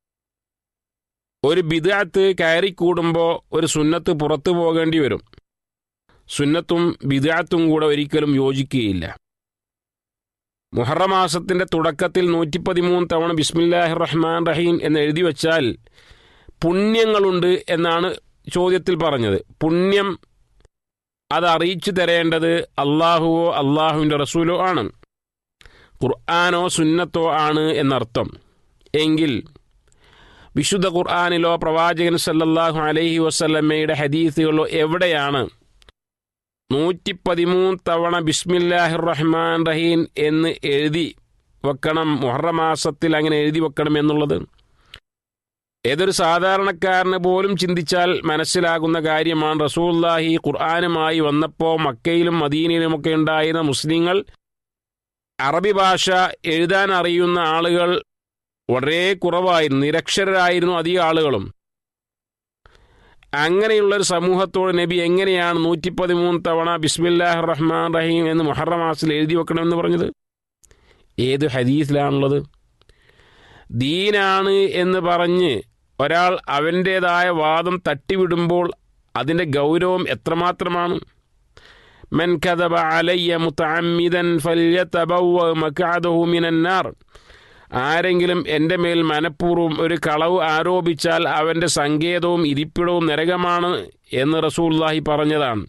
ഒരു ബിദാത്ത് കയറിക്കൂടുമ്പോൾ ഒരു സുന്നത്ത് പുറത്തു പോകേണ്ടി വരും സുന്നത്തും ബിദാത്തും കൂടെ ഒരിക്കലും യോജിക്കുകയില്ല മുഹറമാസത്തിന്റെ തുടക്കത്തിൽ നൂറ്റി പതിമൂന്ന് തവണ ബിസ്മില്ലാഹിർ റഹ്മാൻ റഹീം എന്ന് എഴുതി വച്ചാൽ പുണ്യങ്ങളുണ്ട് എന്നാണ് ചോദ്യത്തിൽ പറഞ്ഞത് പുണ്യം അത് അറിയിച്ചു തരേണ്ടത് അള്ളാഹുവോ അള്ളാഹുവിൻ്റെ റസൂലോ ആണ് ഖുർആാനോ സുന്നത്തോ ആണ് എന്നർത്ഥം എങ്കിൽ വിശുദ്ധ ഖുർആാനിലോ പ്രവാചകൻ സല്ലല്ലാഹു അലൈഹി വസല്ലമ്മയുടെ ഹദീസുകളോ എവിടെയാണ് നൂറ്റി പതിമൂന്ന് തവണ ബിസ്മില്ലാഹിർ റഹ്മാൻ റഹീം എന്ന് എഴുതി വെക്കണം മുഹറമാസത്തിൽ അങ്ങനെ എഴുതി വെക്കണം എന്നുള്ളത് ഏതൊരു സാധാരണക്കാരന് പോലും ചിന്തിച്ചാൽ മനസ്സിലാകുന്ന കാര്യമാണ് റസൂല്ലാഹി ഖുർആാനുമായി വന്നപ്പോൾ മക്കയിലും മദീനയിലുമൊക്കെ ഉണ്ടായിരുന്ന മുസ്ലിങ്ങൾ അറബി ഭാഷ എഴുതാൻ അറിയുന്ന ആളുകൾ വളരെ കുറവായിരുന്നു നിരക്ഷരരായിരുന്നു അധിക ആളുകളും അങ്ങനെയുള്ള ഒരു സമൂഹത്തോട് നബി എങ്ങനെയാണ് നൂറ്റി പതിമൂന്ന് തവണ ബിസ്മില്ലാഹ് റഹ്മാൻ റഹീം എന്ന് മുഹറം മാസത്തിൽ എഴുതി വെക്കണമെന്ന് പറഞ്ഞത് ഏത് ഹദീസിലാണുള്ളത് ദീനാണ് എന്ന് പറഞ്ഞ് ഒരാൾ അവൻ്റേതായ വാദം തട്ടിവിടുമ്പോൾ അതിൻ്റെ ഗൗരവം എത്രമാത്രമാണ് മൻ കഥബ അലയ്യ മുത്തഅമ്മിദൻ ഫല്യതബവ്വ മഖഅദഹു മിനന്നാർ ആരെങ്കിലും എൻ്റെ മേൽ മനഃപൂർവ്വം ഒരു കളവ് ആരോപിച്ചാൽ അവൻ്റെ സങ്കേതവും ഇരിപ്പിടവും നരകമാണ് എന്ന് റസൂല്ലാഹി പറഞ്ഞതാണ്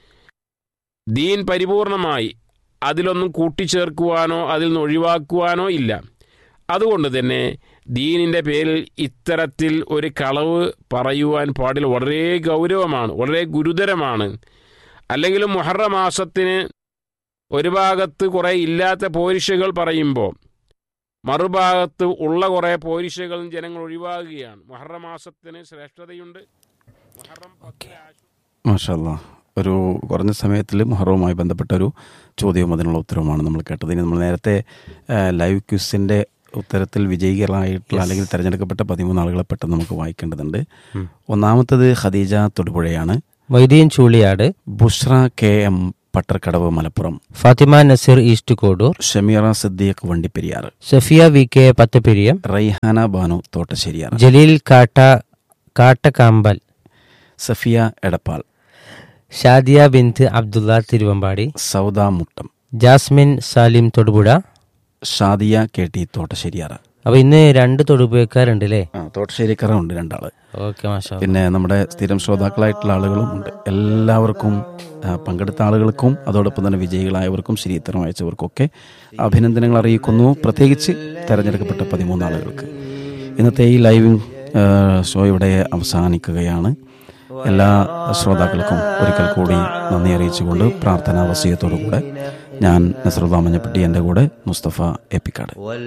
ദീൻ പരിപൂർണമായി അതിലൊന്നും കൂട്ടിച്ചേർക്കുവാനോ അതിൽ നിന്ന് ഒഴിവാക്കുവാനോ ഇല്ല അതുകൊണ്ട് തന്നെ ദീനിൻ്റെ പേരിൽ ഇത്തരത്തിൽ ഒരു കളവ് പറയുവാൻ പാടില്ല വളരെ ഗൗരവമാണ് വളരെ ഗുരുതരമാണ് അല്ലെങ്കിലും മുഹറ മാസത്തിന് ഒരു ഭാഗത്ത് കുറേ ഇല്ലാത്ത പോരിഷകൾ പറയുമ്പോൾ മറുഭാഗത്ത് ഉള്ള കുറേ പോരിഷകളും ജനങ്ങൾ ഒഴിവാകുകയാണ് മുഹറ മാസത്തിന് ശ്രേഷ്ഠതയുണ്ട് മുഹറം പത്തിലെ ആശു- മാഷല്ല ഒരു കുറഞ്ഞ സമയത്തിൽ മുഹറവുമായി ബന്ധപ്പെട്ട ഒരു ചോദ്യവും അതിനുള്ള ഉത്തരവുമാണ് നമ്മൾ കേട്ടത് ഇനി നമ്മൾ നേരത്തെ ആ, ലൈവ് ക്വിസിൻ്റെ ഉത്തരത്തിൽ വിജയികളായിട്ടുള്ള അല്ലെങ്കിൽ തിരഞ്ഞെടുക്കപ്പെട്ട പതിമൂന്ന് ആളുകളെ പെട്ടെന്ന് നമുക്ക് വായിക്കേണ്ടതുണ്ട് ഒന്നാമത്തത് ഖദീജ തൊടുപുഴയാണ് Moideen Chooliyad Bushra K M Pattarkadavu Malappuram Fathima Naseer East Kodur Shameera Siddique Vandiperiyar Safiya V K Pathapperiyam Raihana Banu Thottasseriyar Jaleel കാട്ട കാട്ടക്കാമ്പൽ സഫിയ എടപ്പാൾ ഷാദിയ ബിന്ത് അബ്ദുള്ള തിരുവമ്പാടി സൗദ മുട്ടം ജാസ്മിൻ സാലിം തൊടുപുഴ ഷാദിയ കെ ടി തോട്ടശ്ശേരിയാർ അപ്പൊ ഇന്ന് രണ്ട് തൊടുപുഴക്കാരുണ്ട് അല്ലേ ആ തോട്ടശ്ശേരിക്കറ ഉണ്ട് രണ്ടാള് ഓക്കെ മാഷാ പിന്നെ നമ്മുടെ സ്ഥിരം ശ്രോതാക്കളായിട്ടുള്ള ആളുകളും ഉണ്ട് എല്ലാവർക്കും ആ, പങ്കെടുത്ത ആളുകൾക്കും അതോടൊപ്പം തന്നെ വിജയികളായവർക്കും ശരീരം അയച്ചവർക്കൊക്കെ അഭിനന്ദനങ്ങൾ അറിയിക്കുന്നു പ്രത്യേകിച്ച് തെരഞ്ഞെടുക്കപ്പെട്ട പതിമൂന്ന് ആളുകൾക്ക് ഇന്നത്തെ ഈ ലൈവ് ആ, ഷോ ഇവിടെ അവസാനിക്കുകയാണ് എല്ലാ ശ്രോതാക്കൾക്കും ഒരിക്കൽ കൂടി നന്ദി അറിയിച്ചുകൊണ്ട് പ്രാർത്ഥനാ വസീയത്തോടു കൂടെ ഞാൻ നസറുദ്ദാ മഞ്ഞപ്പെട്ടി എൻ്റെ കൂടെ മുസ്തഫ എപ്പിക്കാട്